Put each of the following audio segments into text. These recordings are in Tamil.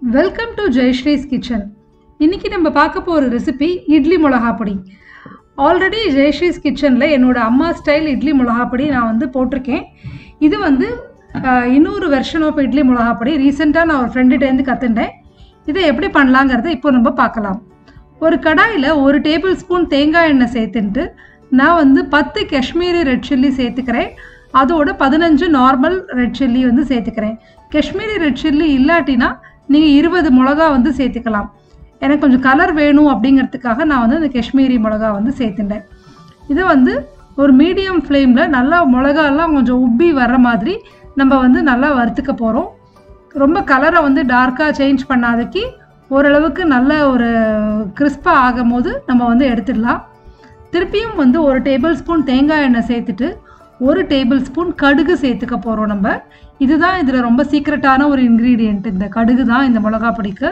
வெல்கம் டு ஜெயஸ்ரீஸ் கிச்சன் இன்னைக்கு நம்ம பார்க்க போகிற ரெசிபி இட்லி மிளகா பொடி ஆல்ரெடி ஜெயஸ்ரீஸ் கிச்சனில் என்னோட அம்மா ஸ்டைல் இட்லி மிளகா பொடி நான் வந்து போட்டிருக்கேன் இது வந்து ஆஹ், இன்னொரு வெர்ஷன் ஆஃப் இட்லி மிளகா பொடி ரீசெண்டாக நான் ஒரு ஃப்ரெண்டுகிட்டேருந்து கற்றுண்டேன் இதை எப்படி பண்ணலாங்கிறத இப்போ நம்ம பார்க்கலாம் ஒரு கடாயில் ஒரு டேபிள் ஸ்பூன் தேங்காய் எண்ணெய் சேர்த்துட்டு நான் வந்து பத்து காஷ்மீரி ரெட் சில்லி சேர்த்துக்கிறேன் அதோட பதினஞ்சு நார்மல் ரெட் சில்லி வந்து சேர்த்துக்கிறேன் காஷ்மீரி ரெட் சில்லி இல்லாட்டினா நீங்கள் இருபது மிளகா வந்து சேர்த்துக்கலாம் எனக்கு கொஞ்சம் கலர் வேணும் அப்படிங்கிறதுக்காக நான் வந்து இந்த காஷ்மீரி மிளகா வந்து சேர்த்துட்டேன் இதை வந்து ஒரு மீடியம் ஃப்ளேமில் நல்லா மிளகாலாம் கொஞ்சம் உப்பி வர்ற மாதிரி நம்ம வந்து நல்லா வறுத்துக்க போகிறோம் ரொம்ப கலரை வந்து டார்க்காக சேஞ்ச் பண்ணாதக்கி ஓரளவுக்கு நல்ல ஒரு கிறிஸ்பாக ஆகும் போது நம்ம வந்து எடுத்துடலாம் திருப்பியும் வந்து ஒரு டேபிள் ஸ்பூன் தேங்காய் எண்ணெய் சேர்த்துட்டு ஒரு டேபிள் ஸ்பூன் கடுகு சேர்த்துக்க போகிறோம் நம்ம இதுதான் இதில் ரொம்ப சீக்ரெட்டான ஒரு இன்க்ரீடியண்ட் இந்த கடுகு தான் இந்த மிளகா பொடிக்கு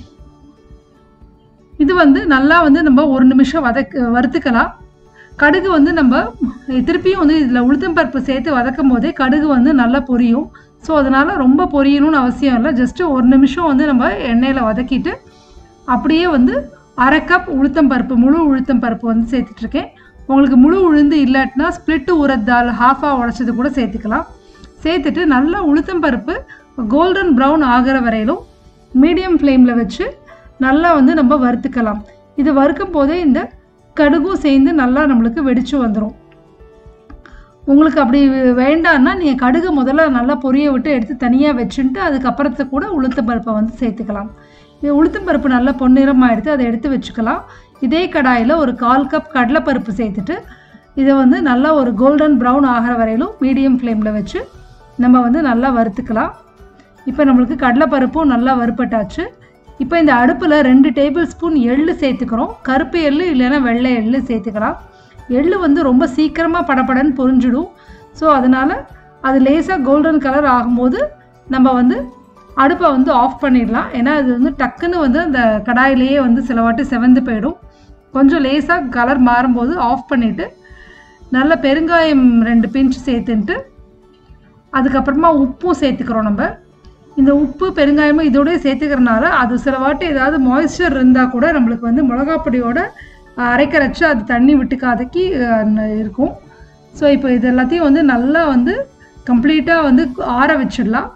இது வந்து நல்லா வந்து நம்ம ஒரு நிமிஷம் வதக்க வறுத்துக்கலாம் கடுகு வந்து நம்ம திருப்பியும் வந்து இதில் உளுத்தம்பருப்பு சேர்த்து வதக்கும் போதே கடுகு வந்து நல்லா பொரியும் ஸோ அதனால் ரொம்ப பொரியணும்னு அவசியம் இல்லை ஜஸ்ட்டு ஒரு நிமிஷம் வந்து நம்ம எண்ணெயில் வதக்கிட்டு அப்படியே வந்து அரை கப் உளுத்தம்பருப்பு முழு உளுத்தம்பருப்பு வந்து சேர்த்துட்ருக்கேன் உங்களுக்கு முழு உளுந்து இல்லாட்டினா ஸ்ப்ளிட்டு உரத்தால் ஹாஃபாக உடச்சது கூட சேர்த்துக்கலாம் சேர்த்துட்டு நல்லா உளுத்தம்பருப்பு கோல்டன் ப்ரௌன் ஆகிற வரையிலும் மீடியம் ஃப்ளேமில் வச்சு நல்லா வந்து நம்ம வறுத்துக்கலாம் இது வறுக்கும் போதே இந்த கடுகும் சேர்ந்து நல்லா நம்மளுக்கு வெடிச்சு வந்துடும் உங்களுக்கு அப்படி வேண்டான்னா நீங்கள் கடுகு முதல்ல நல்லா பொரிய விட்டு எடுத்து தனியாக வச்சுட்டு அதுக்கப்புறத்தை கூட உளுத்தம் பருப்பை வந்து சேர்த்துக்கலாம் இது உளுத்தம் பருப்பு நல்லா பொன்னிறமாக எடுத்து அதை எடுத்து வச்சுக்கலாம் இதே கடாயில் ஒரு கால் கப் கடலைப்பருப்பு சேர்த்துட்டு இதை வந்து நல்லா ஒரு கோல்டன் ப்ரௌன் ஆகிற வரையிலும் மீடியம் ஃப்ளேமில் வச்சு நம்ம வந்து நல்லா வறுத்துக்கலாம் இப்போ நம்மளுக்கு கடலைப்பருப்பும் நல்லா வறுப்பட்டாச்சு இப்போ இந்த அடுப்பில் ரெண்டு டேபிள் ஸ்பூன் எள்ளு சேர்த்துக்கிறோம் கருப்பு எள்ளு இல்லைன்னா வெள்ளை எள்ளு சேர்த்துக்கலாம் எள்ளு வந்து ரொம்ப சீக்கிரமாக படபடன்னு பொரிஞ்சிடும் ஸோ அதனால் அது லேசாக கோல்டன் கலர் ஆகும்போது நம்ம வந்து அடுப்பை வந்து ஆஃப் பண்ணிடலாம் ஏன்னா அது வந்து டக்குன்னு வந்து அந்த கடாயிலேயே வந்து சில வாட்டி செவந்து போயிடும் கொஞ்சம் லேசாக கலர் மாறும்போது ஆஃப் பண்ணிவிட்டு நல்ல பெருங்காயம் ரெண்டு பிஞ்ச் சேர்த்துன்ட்டு அதுக்கப்புறமா உப்பும் சேர்த்துக்கிறோம் நம்ம இந்த உப்பு பெருங்காயமும் இதோடய சேர்த்துக்கிறனால அது சில வாட்டி ஏதாவது மாய்ஸ்சர் இருந்தால் கூட நம்மளுக்கு வந்து மிளகாப் பொடியோட அஹ், அரைக்கரைச்சு அது தண்ணி விட்டுக்காதக்கி அஹ், இருக்கும் ஸோ இப்போ இது எல்லாத்தையும் வந்து நல்லா வந்து கம்ப்ளீட்டாக வந்து ஆற வச்சிடலாம்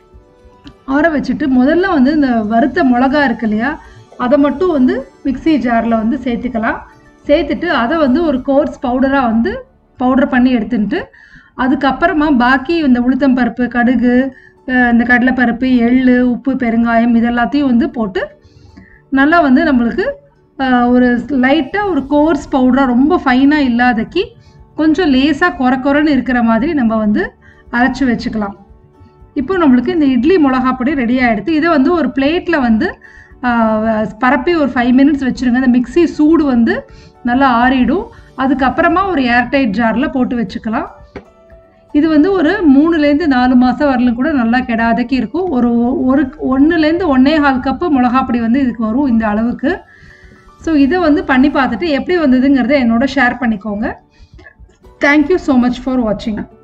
ஆற வச்சுட்டு முதல்ல வந்து இந்த வறுத்த மிளகா இருக்கு இல்லையா அதை மட்டும் வந்து மிக்ஸி ஜாரில் வந்து சேர்த்துக்கலாம் சேர்த்துட்டு அதை வந்து ஒரு கோர்ஸ் பவுடராக வந்து பவுடர் பண்ணி எடுத்துட்டு அதுக்கப்புறமா பாக்கி இந்த உளுத்தம்பருப்பு கடுகு அஹ் இந்த கடலைப்பருப்பு எள்ளு உப்பு பெருங்காயம் இதெல்லாத்தையும் வந்து போட்டு நல்லா வந்து நம்மளுக்கு அஹ், ஒரு லைட்டாக ஒரு கோர்ஸ் பவுடராக ரொம்ப ஃபைனாக இல்லாதக்கி கொஞ்சம் லேசாக குறை குறைன்னு இருக்கிற மாதிரி நம்ம வந்து அரைச்சி வச்சுக்கலாம் இப்போ நம்மளுக்கு இந்த இட்லி மிளகா பொடி ரெடி ஆகிடுது இதை வந்து ஒரு பிளேட்டில் வந்து ஆஹ், பரப்பி ஒரு ஃபைவ் மினிட்ஸ் வச்சுருங்க இந்த மிக்ஸி சூடு வந்து நல்லா ஆறிடும் அதுக்கப்புறமா ஒரு ஏர்டைட் ஜாரில் போட்டு வச்சுக்கலாம் இது வந்து ஒரு மூணுலேருந்து நாலு மாதம் வரலும் கூட நல்லா கெடாதக்கி இருக்கும் ஒரு ஒரு ஒன்றுலேருந்து ஒன்னே கால் கப்பு மிளகாப்பொடி வந்து இதுக்கு வரும் இந்த அளவுக்கு ஸோ இதை வந்து பண்ணி பார்த்துட்டு எப்படி வந்ததுங்கிறத என்னோட ஷேர் பண்ணிக்கோங்க தேங்க்யூ ஸோ மச் ஃபார் வாட்சிங்